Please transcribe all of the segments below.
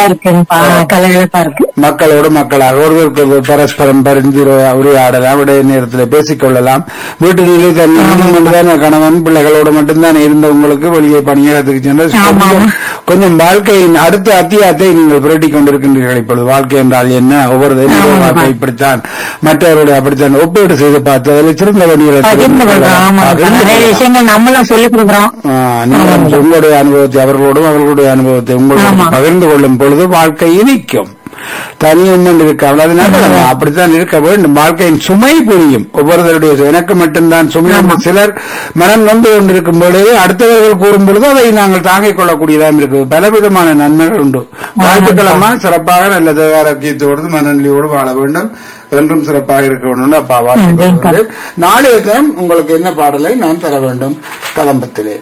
இருக்குங்கப்பா கலகலப்பா இருக்கு மக்களோடு மக்களாக ஒருவருக்கு ஒருவர் பரஸ்பரம் பரிந்து உரையாடலாம் விடைய நேரத்தில் பேசிக்கொள்ளலாம் வீட்டிலே தன் கணவன் பிள்ளைகளோடு மட்டும்தான் இருந்த உங்களுக்கு வெளியே பணியாகத்துக்கு சென்று ஆமா. கொஞ்சம் கொஞ்சம் வாழ்க்கையின் அடுத்த அத்தியாயத்தை நீங்கள் புரட்டிக் கொண்டிருக்கின்றீர்கள் இப்பொழுது வாழ்க்கை என்றால் என்ன ஒவ்வொரு என்னுடைய வாழ்க்கை இப்படித்தான் மற்றவருடைய அப்படித்தான் ஒப்பீடு செய்து பார்த்து அதில் சிறந்த வழிகளை பகிர்ந்து கொள்றோம் ஆமா நிறைய விஷயங்கள் நம்மளும் சொல்லி கொடுக்குறோம் ஆ, நீங்கள் உங்களுடைய அனுபவத்தை அவர்களோடும் அவர்களுடைய அனுபவத்தை உங்களோடு ஆமா. பகிர்ந்து கொள்ளும் பொழுது வாழ்க்கை இனிக்கும் தனியும் இருக்க அதனால நம்ம அப்படித்தான் இருக்க வேண்டும் வாழ்க்கையின் சுமை புரியும் ஒவ்வொருவருடைய எனக்கு மட்டும்தான் சுமை என்று சிலர் மனம் நொந்து கொண்டிருக்கும் பொழுது அடுத்தவர்கள் கூறும் பொழுது அதை நாங்கள் தாங்கிக் கொள்ளக்கூடியதாக இருக்கு பலவிதமான நன்மைகள் உண்டு வாழ்த்துக்களம்மா சிறப்பாக நல்ல ஆரோக்கியத்தோடு மனநிலையோடு வாழ வேண்டும் என்றும் சிறப்பாக இருக்க வேண்டும் அப்பா வாழ்த்துக்கள் நாளைய தினம் உங்களுக்கு என்ன பாடலை நான் தர வேண்டும் கலம்பத்திலே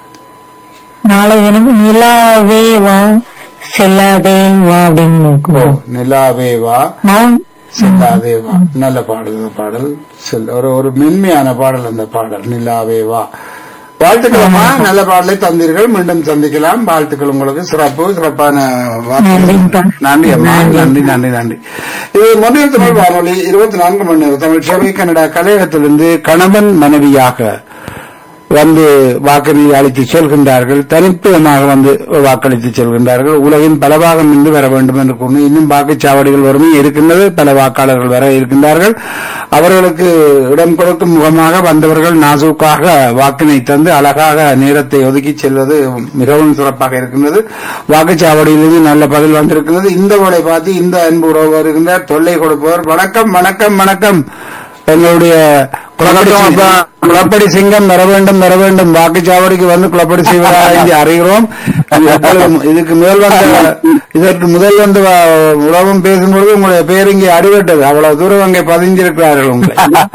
நாளை எனக்கு நிலாவே வா செல்லாதே வா அப்படின்னு ஓ இருக்கும். நிலாவே வா நான் செல்லாதே வா நல்ல பாடல் இந்த பாடல் செல் ஒரு ஒரு மென்மையான பாடல் அந்த பாடல் நிலாவே வா வாழ்த்துக்களம்மா நல்ல பாடலை தந்தீர்கள் மீண்டும் சந்திக்கலாம் வாழ்த்துக்கள் உங்களுக்கு சிறப்பு சிறப்பான வார்த்தைகள். நன்றிப்பா. நன்றி அம்மா நன்றி நன்றி நன்றி இது மொழியில் தமிழ் வானொலி இருபத்தி நான்கு மணி நேரம் தமிழ் சேவை கன்னடா கலையகத்திலிருந்து கணவன் மனைவியாக வந்து வாக்களித்து அளித்து செல்கின்றார்கள் தனித்துவமாக வந்து வாக்களித்து செல்கின்றார்கள் உலகின் பல பாகம் இருந்து வர வேண்டும் என்று கூறி இன்னும் வாக்குச்சாவடிகள் வறுமை இருக்கின்றது பல வாக்காளர்கள் வர இருக்கின்றார்கள் அவர்களுக்கு இடம் கொடுக்கும் முகமாக வந்தவர்கள் நாசூக்காக வாக்கினை தந்து அழகாக நேரத்தை ஒதுக்கி செல்வது மிகவும் சிறப்பாக இருக்கின்றது வாக்குச்சாவடியிலிருந்து நல்ல பதில் வந்திருக்கிறது இந்த வேலை பார்த்து இந்த அன்பு உறவு வருகின்றார் தொல்லை கொடுப்பவர் வணக்கம் வணக்கம் வணக்கம் எங்களுடைய குளப்படி சிங்கம், குளப்படி சிங்கம் வர வேண்டும் வர வேண்டும் வாக்குச்சாவடிக்கு வந்து குளப்படி செய்வதாக இங்கே அறிகிறோம் இது எப்பொழுதும் இதுக்கு மேல் வந்த இதற்கு முதல் வந்து வ- உறவும் பேசும்பொழுது உங்களுடைய பேர் இங்கே அடிபட்டது அவ்வளவு தூரம் அங்கே பதிஞ்சிருக்கிறார்கள் உங்களை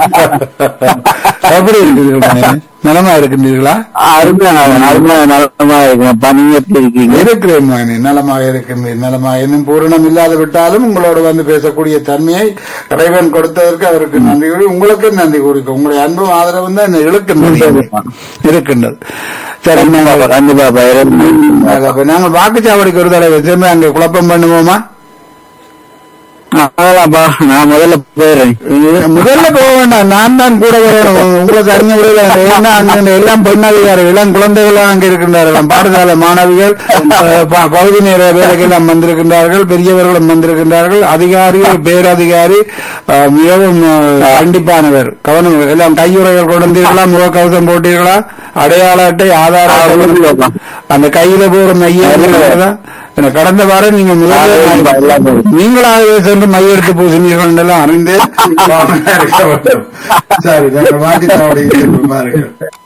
எப்படி இருக்கிறீர்கள் நலமா இருக்கின்றீர்களா அருமையா அருமையா நலமா இருக்கேன் நீங்க எப்படி இருக்கீங்க இருக்கிறேன் மகனே நலமாக இருக்கின்றேன் நலமாக இன்னும் பூரணம் இல்லாது விட்டாலும் உங்களோடு வந்து பேசக்கூடிய தன்மையை இறைவன் கொடுத்ததற்கு அவருக்கு நன்றி கூறி உங்களுக்கு நன்றி கூறிக்கும் உங்களுடைய அன்பும் ஆதரவும் தான் என்னை இழுக்கின்றது இருக்கின்றது சரி நாங்கள் கண்டிப்பா பயிரம் அப்ப நாங்கள் வாக்குச்சாவடிக்கு ஒரு தடவை திரும்ப அங்கே குழப்பம் பண்ணுவோமா அவ்வளவுதான்ப்பா நான் முதல்ல போயிடுறேன் முதல்ல போக வேண்டாம் நான் தான் கூட வரணும் உங்களுக்கு அறிஞ விடல ஏன்னா அங்க எல்லாம் பெண்ணதிகாரி இளம் குழந்தைகள் அங்க இருக்கின்றார்கள் பாடசாலை மாணவிகள் அஹ், ப- பகுதி நேர வேலைக்கெல்லாம் வந்திருக்கின்றார்கள் பெரியவர்களும் வந்திருக்கின்றார்கள் அதிகாரிகள் பேரதிகாரி அஹ், மிகவும் அஹ், கண்டிப்பானவர் கவனம் எல்லாம் கையுறைகள் கொண்டீர்களா முகக்கவசம் போட்டீர்களா அடையாள அட்டை ஆதார அட்டை, அந்த கையில போற மையம் எனக்கு கடந்த வாரம் நீங்க முதல்ல நீங்களாகவே சென்று மையெடுத்து பூசினீர்கள் எல்லாம் அறிந்தேன் சரி நாங்கள் வாக்குச்சாவடிக்கு சென்று பாருங்கள்